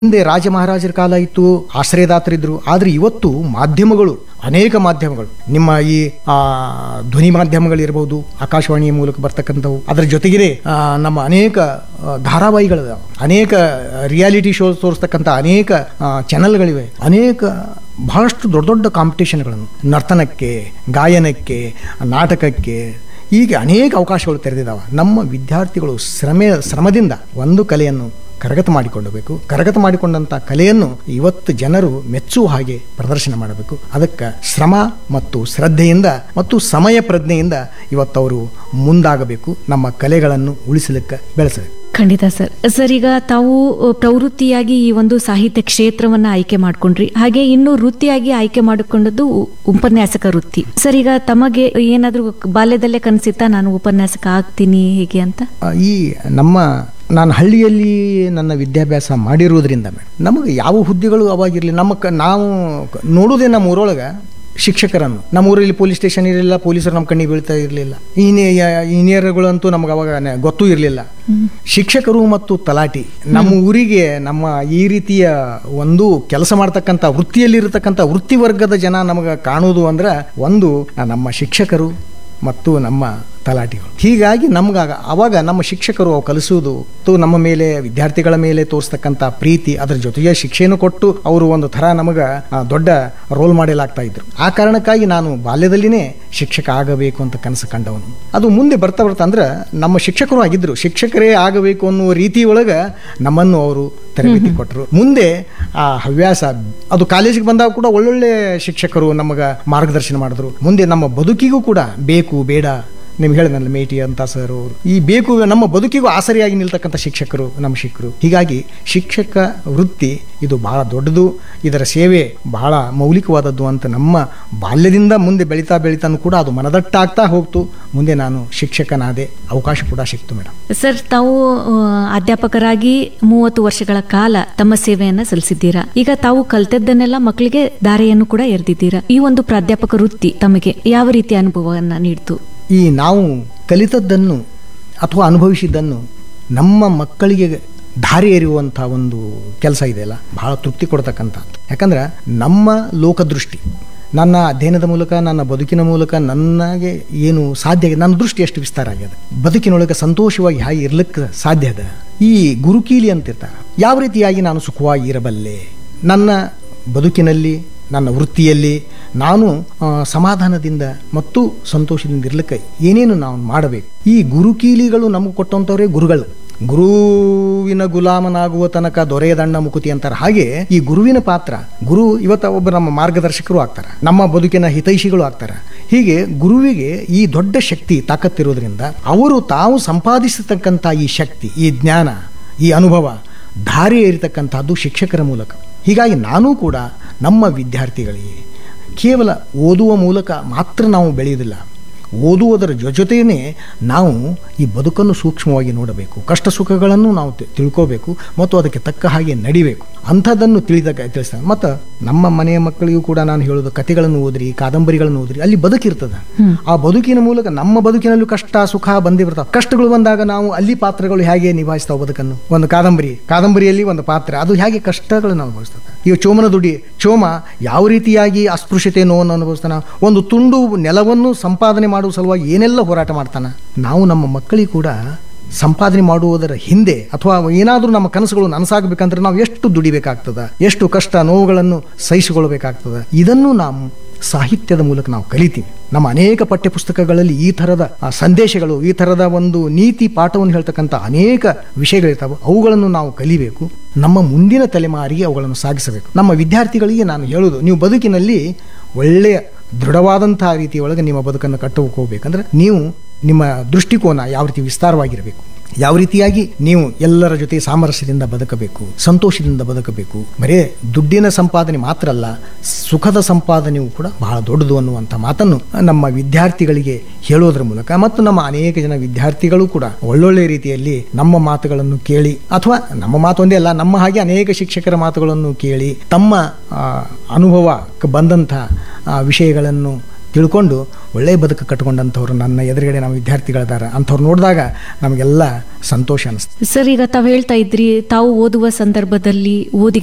ಹಿಂದೆ ರಾಜ ಮಹಾರಾಜರ ಕಾಲ ಇತ್ತು ಆಶ್ರಯದಾತರಿದ್ರು ಆದರೆ ಇವತ್ತು ಮಾಧ್ಯಮಗಳು ಅನೇಕ ಮಾಧ್ಯಮಗಳು ನಿಮ್ಮ ಈ ಆ, ಧ್ವನಿ ಮಾಧ್ಯಮಗಳಿರ್ಬೋದು ಆಕಾಶವಾಣಿಯ ಮೂಲಕ ಬರ್ತಕ್ಕಂಥವು ಅದರ ಜೊತೆಗೆ ಆ, ನಮ್ಮ ಅನೇಕ ಆ, ಧಾರಾವಾಹಿಗಳಿದಾವೆ ಅನೇಕ ರಿಯಾಲಿಟಿ ಶೋ ತೋರಿಸ್ತಕ್ಕಂಥ ಅನೇಕ ಚಾನೆಲ್ಗಳಿವೆ ಅನೇಕ ಬಹಳಷ್ಟು ದೊಡ್ಡ ದೊಡ್ಡ ಕಾಂಪಿಟೇಷನ್ಗಳನ್ನು ನರ್ತನಕ್ಕೆ ಗಾಯನಕ್ಕೆ ನಾಟಕಕ್ಕೆ ಹೀಗೆ ಅನೇಕ ಅವಕಾಶಗಳು ತೆರೆದಿದ್ದಾವೆ ನಮ್ಮ ವಿದ್ಯಾರ್ಥಿಗಳು ಶ್ರಮೆ ಶ್ರಮದಿಂದ ಒಂದು ಕಲೆಯನ್ನು ಕರಗತ ಮಾಡಿಕೊಳ್ಳಬೇಕು ಕರಗತ ಮಾಡಿಕೊಂಡಂಥ ಕಲೆಯನ್ನು ಇವತ್ತು ಜನರು ಮೆಚ್ಚುವ ಹಾಗೆ ಪ್ರದರ್ಶನ ಮಾಡಬೇಕು ಅದಕ್ಕೆ ಶ್ರಮ ಮತ್ತು ಶ್ರದ್ಧೆಯಿಂದ ಮತ್ತು ಸಮಯ ಪ್ರಜ್ಞೆಯಿಂದ ಇವತ್ತವರು ಮುಂದಾಗಬೇಕು ನಮ್ಮ ಕಲೆಗಳನ್ನು ಉಳಿಸಲಿಕ್ಕೆ ಬೆಳೆಸಬೇಕು ಖಂಡಿತ ಸರ್ ಸರ್ ಈಗ ತಾವು ಅ, ಪ್ರವೃತ್ತಿಯಾಗಿ ಈ ಒಂದು ಸಾಹಿತ್ಯ ಕ್ಷೇತ್ರವನ್ನ ಆಯ್ಕೆ ಮಾಡ್ಕೊಂಡ್ರಿ ಹಾಗೆ ಇನ್ನು ವೃತ್ತಿಯಾಗಿ ಆಯ್ಕೆ ಮಾಡಿಕೊಂಡದ್ದು ಉ- ಉಪನ್ಯಾಸಕ ವೃತ್ತಿ ಸರ್ ಈಗ ತಮಗೆ ಏನಾದ್ರೂ ಬಾಲ್ಯದಲ್ಲೇ ಕನಸಿತ್ತಾ ನಾನು ಉಪನ್ಯಾಸಕ ಆಗ್ತೀನಿ ಹೇಗೆ ಅಂತ ಆ, ಈ ನಮ್ಮ ನಾನು ಹಳ್ಳಿಯಲ್ಲಿ ನನ್ನ ವಿದ್ಯಾಭ್ಯಾಸ ಮಾಡಿರುವುದರಿಂದ ಮೇಡಮ್ ನಮಗೆ ಯಾವ ಹುದ್ದೆಗಳು ಅವಾಗಿರಲಿ ನಮ್ಮ ಕ ನಾವು ಕ- ನೋಡೋದೇ ನಮ್ಮ ಊರೊಳಗೆ ಶಿಕ್ಷಕರನ್ನು ನಮ್ಮ ಊರಲ್ಲಿ ಪೊಲೀಸ್ ಸ್ಟೇಷನ್ ಇರಲಿಲ್ಲ ಪೊಲೀಸರು ನಮ್ಮ ಕಣ್ಣಿಗೆ ಬೀಳ್ತಾ ಇರಲಿಲ್ಲ ಇಂಜಿನಿಯರ್ಗಳಂತೂ ನಮಗೆ ಅವಾಗ ನೆ- ಗೊತ್ತೂ ಇರಲಿಲ್ಲ ಶಿಕ್ಷಕರು ಮತ್ತು ತಲಾಟಿ ನಮ್ಮ ಊರಿಗೆ ನಮ್ಮ ಈ ರೀತಿಯ ಒಂದು ಕೆಲಸ ಮಾಡ್ತಕ್ಕಂಥ ವೃತ್ತಿಯಲ್ಲಿರತಕ್ಕಂಥ ವೃತ್ತಿ ವರ್ಗದ ಜನ ನಮಗೆ ಕಾಣುವುದು ಅಂದ್ರೆ ಒಂದು ನಮ್ಮ ಶಿಕ್ಷಕರು ಮತ್ತು ನಮ್ಮ ತಲಾಟಿಗಳು ಹೀಗಾಗಿ ನಮ್ಗೆ ಅವಾಗ ನಮ್ಮ ಶಿಕ್ಷಕರು ಅವು ಕಲಿಸುವುದು ಮತ್ತು ನಮ್ಮ ಮೇಲೆ ವಿದ್ಯಾರ್ಥಿಗಳ ಮೇಲೆ ತೋರಿಸ್ತಕ್ಕಂಥ ಪ್ರೀತಿ ಅದರ ಜೊತೆಗೆ ಶಿಕ್ಷೆಯನ್ನು ಕೊಟ್ಟು ಅವರು ಒಂದು ಥರ ನಮಗೆ ದೊಡ್ಡ ರೋಲ್ ಮಾಡೆಲ್ ಆಗ್ತಾ ಇದ್ರು ಆ ಕಾರಣಕ್ಕಾಗಿ ನಾನು ಬಾಲ್ಯದಲ್ಲಿನೇ ಶಿಕ್ಷಕ ಆಗಬೇಕು ಅಂತ ಕನಸು ಕಂಡವನು ಅದು ಮುಂದೆ ಬರ್ತಾ ಬರ್ತಾ ಅಂದ್ರೆ ನಮ್ಮ ಶಿಕ್ಷಕರು ಆಗಿದ್ರು ಶಿಕ್ಷಕರೇ ಆಗಬೇಕು ಅನ್ನುವ ರೀತಿ ಒಳಗೆ ನಮ್ಮನ್ನು ಅವರು ತರಬೇತಿ ಕೊಟ್ಟರು ಮುಂದೆ ಆ ಹವ್ಯಾಸ ಅದು ಕಾಲೇಜಿಗೆ ಬಂದಾಗ ಕೂಡ ಒಳ್ಳೊಳ್ಳೆ ಶಿಕ್ಷಕರು ನಮಗೆ ಮಾರ್ಗದರ್ಶನ ಮಾಡಿದ್ರು ಮುಂದೆ ನಮ್ಮ ಬದುಕಿಗೂ ಕೂಡ ಬೇಕು ಬೇಡ ನಿಮ್ಗೆ ಹೇಳಿದ್ನಲ್ಲ ಮೇಟಿ ಅಂತ ಸರ್ ಅವರು ಈ ಬೇಕು ನಮ್ಮ ಬದುಕಿಗೂ ಆಸರಿಯಾಗಿ ನಿಲ್ತಕ್ಕಂಥ ಶಿಕ್ಷಕರು ನಮ್ಮ ಶಿಕ್ಷಕರು ಹೀಗಾಗಿ ಶಿಕ್ಷಕ ವೃತ್ತಿ ಇದು ಬಹಳ ದೊಡ್ಡದು ಇದರ ಸೇವೆ ಬಹಳ ಮೌಲಿಕವಾದದ್ದು ಅಂತ ನಮ್ಮ ಬಾಲ್ಯದಿಂದ ಮುಂದೆ ಬೆಳೀತಾ ಬೆಳೀತಾನು ಕೂಡ ಅದು ಮನದಟ್ಟಾಗ್ತಾ ಹೋಗ್ತು ಮುಂದೆ ನಾನು ಶಿಕ್ಷಕನಾದೆ ಅವಕಾಶ ಕೂಡ ಸಿಕ್ತು ಮೇಡಮ್ ಸರ್ ತಾವು ಆ, ಅಧ್ಯಾಪಕರಾಗಿ ಮೂವತ್ತು ವರ್ಷಗಳ ಕಾಲ ತಮ್ಮ ಸೇವೆಯನ್ನ ಸಲ್ಲಿಸಿದ್ದೀರಾ ಈಗ ತಾವು ಕಲ್ತದ್ದನ್ನೆಲ್ಲ ಮಕ್ಕಳಿಗೆ ದಾರಿಯನ್ನು ಕೂಡ ಎರೆದಿದ್ದೀರಾ ಈ ಒಂದು ಪ್ರಾಧ್ಯಾಪಕ ವೃತ್ತಿ ತಮಗೆ ಯಾವ ರೀತಿಯ ಅನುಭವವನ್ನ ನೀಡಿತು ಈ ನಾವು ಕಲಿತದ್ದನ್ನು ಅಥವಾ ಅನುಭವಿಸಿದ್ದನ್ನು ನಮ್ಮ ಮಕ್ಕಳಿಗೆ ದಾರಿ ಎರೆಯುವಂಥ ಒಂದು ಕೆಲಸ ಇದೆಯಲ್ಲ ಬಹಳ ತೃಪ್ತಿ ಕೊಡ್ತಕ್ಕಂಥದ್ದು ಯಾಕಂದ್ರೆ ನಮ್ಮ ಲೋಕದೃಷ್ಟಿ ನನ್ನ ಅಧ್ಯಯನದ ಮೂಲಕ ನನ್ನ ಬದುಕಿನ ಮೂಲಕ ನನಗೆ ಏನು ಸಾಧ್ಯ ಆಗಿದೆ ನನ್ನ ದೃಷ್ಟಿ ಎಷ್ಟು ವಿಸ್ತಾರ ಆಗ್ಯದ ಬದುಕಿನೊಳಗೆ ಸಂತೋಷವಾಗಿ ಹಾಗೆ ಇರ್ಲಿಕ್ಕೆ ಸಾಧ್ಯ ಅದ ಈ ಗುರುಕೀಲಿ ಅಂತಿರ್ತಾರೆ ಯಾವ ರೀತಿಯಾಗಿ ನಾನು ಸುಖವಾಗಿ ಇರಬಲ್ಲೆ ನನ್ನ ಬದುಕಿನಲ್ಲಿ ನನ್ನ ವೃತ್ತಿಯಲ್ಲಿ ನಾನು ಆ, ಸಮಾಧಾನದಿಂದ ಮತ್ತು ಸಂತೋಷದಿಂದ ಇರ್ಲಿಕ್ಕೆ ಏನೇನು ನಾವು ಮಾಡಬೇಕು ಈ ಗುರುಕೀಲಿಗಳು ನಮಗೆ ಕೊಟ್ಟಂಥವ್ರೆ ಗುರುಗಳು ಗುರುವಿನ ಗುಲಾಮನಾಗುವ ತನಕ ದೊರೆಯದಣ್ಣ ಮುಕುತಿ ಅಂತಾರೆ ಹಾಗೆ ಈ ಗುರುವಿನ ಪಾತ್ರ ಗುರು ಇವತ್ತ ಒಬ್ಬ ನಮ್ಮ ಮಾರ್ಗದರ್ಶಕರು ಆಗ್ತಾರೆ ನಮ್ಮ ಬದುಕಿನ ಹಿತೈಷಿಗಳು ಆಗ್ತಾರೆ ಹೀಗೆ ಗುರುವಿಗೆ ಈ ದೊಡ್ಡ ಶಕ್ತಿ ತಾಕತ್ತಿರೋದ್ರಿಂದ ಅವರು ತಾವು ಸಂಪಾದಿಸತಕ್ಕಂಥ ಈ ಶಕ್ತಿ ಈ ಜ್ಞಾನ ಈ ಅನುಭವ ದಾರಿ ಏರಿತಕ್ಕಂಥದ್ದು ಶಿಕ್ಷಕರ ಮೂಲಕ ಹೀಗಾಗಿ ನಾನೂ ಕೂಡ ನಮ್ಮ ವಿದ್ಯಾರ್ಥಿಗಳಿಗೆ ಕೇವಲ ಓದುವ ಮೂಲಕ ಮಾತ್ರ ನಾವು ಬೆಳೆಯುವುದಿಲ್ಲ ಓದುವುದರ ಜೊ- ಜೊತೆಯೇ ನಾವು ಈ ಬದುಕನ್ನು ಸೂಕ್ಷ್ಮವಾಗಿ ನೋಡಬೇಕು ಕಷ್ಟ ಸುಖಗಳನ್ನು ನಾವು ತಿ- ತಿಳ್ಕೋಬೇಕು ಮತ್ತು ಅದಕ್ಕೆ ತಕ್ಕ ಹಾಗೆ ನಡಿಬೇಕು ಅಂಥದ್ದನ್ನು ತಿಳಿದಾಗ ತಿಳಿಸ್ತಾರೆ ಮತ್ತು ನಮ್ಮ ಮನೆಯ ಮಕ್ಕಳಿಗೂ ಕೂಡ ನಾನು ಹೇಳೋದು ಕಥೆಗಳನ್ನು ಓದ್ರಿ ಕಾದಂಬರಿಗಳನ್ನು ಓದ್ರಿ ಅಲ್ಲಿ ಬದುಕಿರ್ತದೆ ಆ ಬದುಕಿನ ಮೂಲಕ ನಮ್ಮ ಬದುಕಿನಲ್ಲೂ ಕಷ್ಟ ಸುಖ ಬಂದೇ ಬರ್ತಾವೆ ಕಷ್ಟಗಳು ಬಂದಾಗ ನಾವು ಅಲ್ಲಿ ಪಾತ್ರಗಳು ಹೇಗೆ ನಿಭಾಯಿಸ್ತಾವೆ ಬದುಕನ್ನು ಒಂದು ಕಾದಂಬರಿ ಕಾದಂಬರಿಯಲ್ಲಿ ಒಂದು ಪಾತ್ರ ಅದು ಹೇಗೆ ಕಷ್ಟಗಳನ್ನು ಅನುಭವಿಸ್ತದೆ ಈಗ ಚೋಮನ ದುಡಿ ಚೋಮ ಯಾವ ರೀತಿಯಾಗಿ ಅಸ್ಪೃಶ್ಯತೆ ನೋವನ್ನು ಅನುಭವಿಸ್ತಾನ ಒಂದು ತುಂಡು ನೆಲವನ್ನು ಸಂಪಾದನೆ ಮಾಡುವ ಸಲುವಾಗಿ ಏನೆಲ್ಲ ಹೋರಾಟ ಮಾಡ್ತಾನ ನಾವು ನಮ್ಮ ಮಕ್ಕಳಿಗೆ ಕೂಡ ಸಂಪಾದನೆ ಮಾಡುವುದರ ಹಿಂದೆ ಅಥವಾ ಏನಾದರೂ ನಮ್ಮ ಕನಸುಗಳು ನನಸಾಗಬೇಕಂದ್ರೆ ನಾವು ಎಷ್ಟು ದುಡಿಬೇಕಾಗ್ತದ ಎಷ್ಟು ಕಷ್ಟ ನೋವುಗಳನ್ನು ಸಹಿಸಿಕೊಳ್ಬೇಕಾಗ್ತದ ಇದನ್ನು ನಾವು ಸಾಹಿತ್ಯದ ಮೂಲಕ ನಾವು ಕಲಿತೀವಿ ನಮ್ಮ ಅನೇಕ ಪಠ್ಯಪುಸ್ತಕಗಳಲ್ಲಿ ಈ ಥರದ ಆ, ಸಂದೇಶಗಳು ಈ ಥರದ ಒಂದು ನೀತಿ ಪಾಠವನ್ನು ಹೇಳ್ತಕ್ಕಂಥ ಅನೇಕ ವಿಷಯಗಳಿರ್ತಾವೆ ಅವುಗಳನ್ನು ನಾವು ಕಲಿಬೇಕು ನಮ್ಮ ಮುಂದಿನ ತಲೆಮಾರಿಗೆ ಅವುಗಳನ್ನು ಸಾಗಿಸಬೇಕು ನಮ್ಮ ವಿದ್ಯಾರ್ಥಿಗಳಿಗೆ ನಾನು ಹೇಳೋದು ನೀವು ಬದುಕಿನಲ್ಲಿ ಒಳ್ಳೆಯ ದೃಢವಾದಂತಹ ರೀತಿಯೊಳಗೆ ನಿಮ್ಮ ಬದುಕನ್ನು ಕಟ್ಟುಕೋಬೇಕಂದ್ರೆ ನೀವು ನಿಮ್ಮ ದೃಷ್ಟಿಕೋನ ಯಾವ ರೀತಿ ವಿಸ್ತಾರವಾಗಿರಬೇಕು ಯಾವ ರೀತಿಯಾಗಿ ನೀವು ಎಲ್ಲರ ಜೊತೆ ಸಾಮರಸ್ಯದಿಂದ ಬದುಕಬೇಕು ಸಂತೋಷದಿಂದ ಬದುಕಬೇಕು ಬರೇ ದುಡ್ಡಿನ ಸಂಪಾದನೆ ಮಾತ್ರ ಅಲ್ಲ ಸುಖದ ಸಂಪಾದನೆಯೂ ಕೂಡ ಬಹಳ ದೊಡ್ಡದು ಅನ್ನುವಂಥ ಮಾತನ್ನು ನಮ್ಮ ವಿದ್ಯಾರ್ಥಿಗಳಿಗೆ ಹೇಳೋದ್ರ ಮೂಲಕ ಮತ್ತು ನಮ್ಮ ಅನೇಕ ಜನ ವಿದ್ಯಾರ್ಥಿಗಳು ಕೂಡ ಒಳ್ಳೊಳ್ಳೆ ರೀತಿಯಲ್ಲಿ ನಮ್ಮ ಮಾತುಗಳನ್ನು ಕೇಳಿ ಅಥವಾ ನಮ್ಮ ಮಾತು ಒಂದೇ ಅಲ್ಲ ನಮ್ಮ ಹಾಗೆ ಅನೇಕ ಶಿಕ್ಷಕರ ಮಾತುಗಳನ್ನು ಕೇಳಿ ತಮ್ಮ ಆ, ಅನುಭವಕ್ಕೆ ಬಂದಂಥ ಆ, ವಿಷಯಗಳನ್ನು ತಿಳ್ಕೊಂಡು ಒಳ್ಳೆಯ ಬದುಕು ಕಟ್ಕೊಂಡಂಥವ್ರು ನನ್ನ ಎದುರುಗಡೆ ನಮ್ಮ ವಿದ್ಯಾರ್ಥಿಗಳಿದ್ದಾರೆ ಅಂಥವ್ರು ನೋಡಿದಾಗ ನಮಗೆಲ್ಲ ಸಂತೋಷ ಅನಿಸ್ತು ಸರ್ ಈಗ ತಾವು ಹೇಳ್ತಾ ಇದ್ರಿ ತಾವು ಓದುವ ಸಂದರ್ಭದಲ್ಲಿ ಓದಿ